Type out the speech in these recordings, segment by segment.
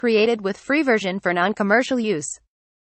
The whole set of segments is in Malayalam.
Created with free version for non-commercial use.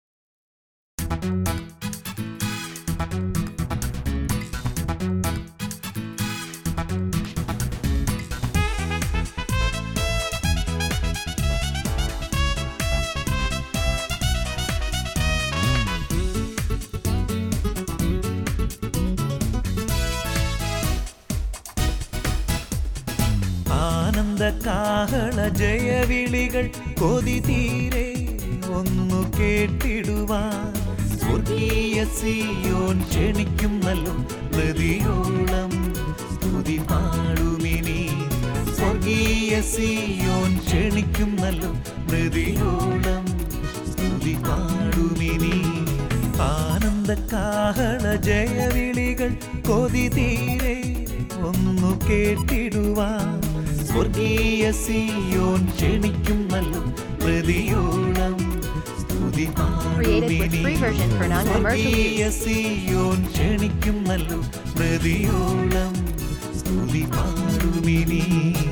ആനന്ദ കാഹള ജയവിളികൾ കൊതി തീരെ ഒന്നു കേട്ടിടുവാൻ സ്വർഗീയ സിയോൻ ക്ഷണിക്കുന്നല്ലോ നദിയോളം സ്തുതി പാടുമിനി സ്വർഗീയ സിയോൻ ക്ഷണിക്കുന്നല്ലോ നദിയോളം സ്തുതി പാടുമിനി ആനന്ദ കാഹള ജയവിളികൾ കൊതി തീരെ ഒന്നു കേട്ടിടുവാൻ സ്വർഗീയ സിയോൻ ക്ഷണിക്കുന്നല്ലോ പ്രതിയോളം സ്തുതി Created with free version for non-commercial സ്വർഗീയ സിയോൻ ക്ഷണിക്കുന്നല്ലോ പ്രതിയോളം സ്തുതി പാടുമിനി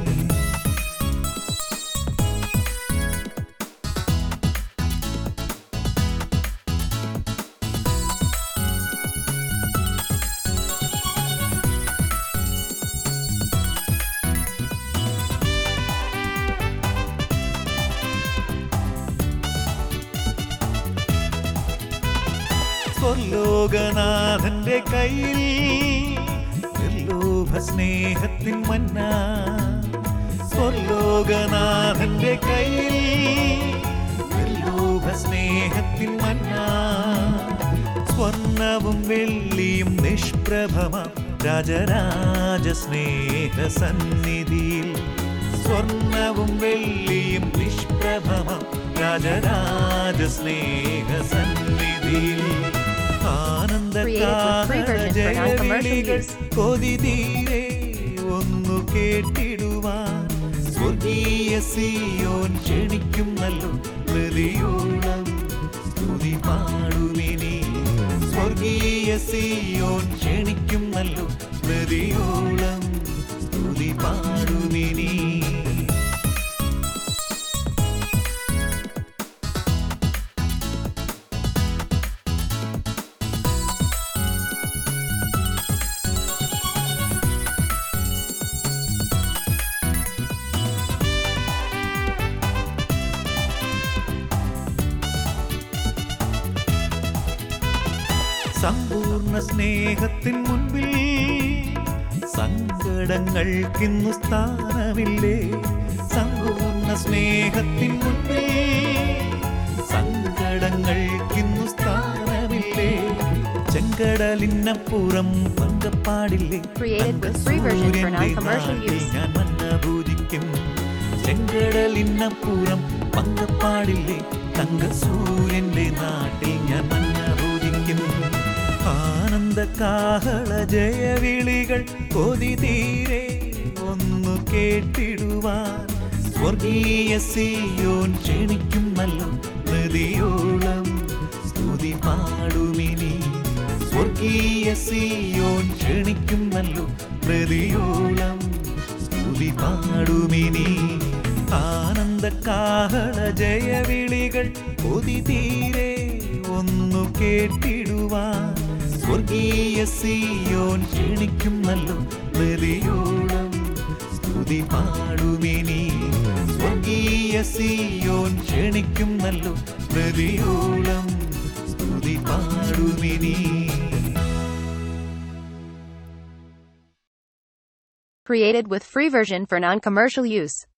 സ്വർലോകനാഥന്റെ കയ്യിൽ നിർലോഭ സ്നേഹത്തിൻ മന്ന സ്വർലോകനാഥന്റെ കയ്യിൽ നിർലോഭ സ്നേഹത്തിൻ മന്ന സ്വർണവും വെള്ളിയും നിഷ്പ്രഭമാം രാജരാജ സ്നേഹ സന്നിധിയിൽ സ്വർണവും വെള്ളിയും നിഷ്പ്രഭമാം രാജരാജ സ്നേഹ സന്നിധിയിൽ ആനന്ദ Created with free version for non-commercial ജയവിളികൾ use. കൊതി തീരെ ഒന്നു കേട്ടിടുവാൻ സ്വർഗീയ സിയോൻ ക്ഷണിക്കുന്നല്ലോ പ്രതിയോളം സ്തുതി പാടുമിനി സ്വർഗീയ സിയോൻ ക്ഷണിക്കുന്നല്ലോ പ്രതിയോളം സ്തുതി പാടുമിനി സമ്പൂർണ്ണ സ്നേഹത്തിൻ മുൻപിൽ സങ്കടങ്ങൾക്കിന്നു സ്ഥാനമില്ലേ സമ്പൂർണ്ണ സ്നേഹത്തിൻ മുൻപിൽ സങ്കടങ്ങൾക്കിന്നു സ്ഥാനമില്ലേ ചെങ്കടലിനപ്പുറം പങ്കപ്പാടില്ലേ Created with free version for non-commercial നാട്ടിൽ use. ഞാൻ മന്ന പൂജിക്കും ചെങ്കടലിനപ്പുറം പങ്കപ്പാടില്ലേ തങ്ക സൂര്യന്റെ നാട്ടിൽ ഞാൻ മന്ന പൂജിക്കും ആനന്ദ കാഹള ജയവിളികൾ കൊതി തീരെ ഒന്നു കേട്ടിടുവാൻ സ്വർഗീയ സിയോൻ ക്ഷണിക്കുന്നല്ലോ നദിയോളം സ്തുതി പാടുമിനി സ്വർഗീയ സിയോൻ ക്ഷണിക്കുന്നല്ലോ പ്രതിയോളം സ്തുതി പാടുമിനി ആനന്ദ കാഹള ജയവിളികൾ കൊതി തീരെ ഒന്നു കേട്ടിടുവാൻ സ്വർഗീയ സിയോൻ ക്ഷണിക്കുന്നല്ലോ പ്രതിയോളം സ്തുതി പാടുമിനി സ്വർഗീയ സിയോൻ ക്ഷണിക്കുന്നല്ലോ പ്രതിയോളം സ്തുതി പാടുമിനി Created with free version for non-commercial use.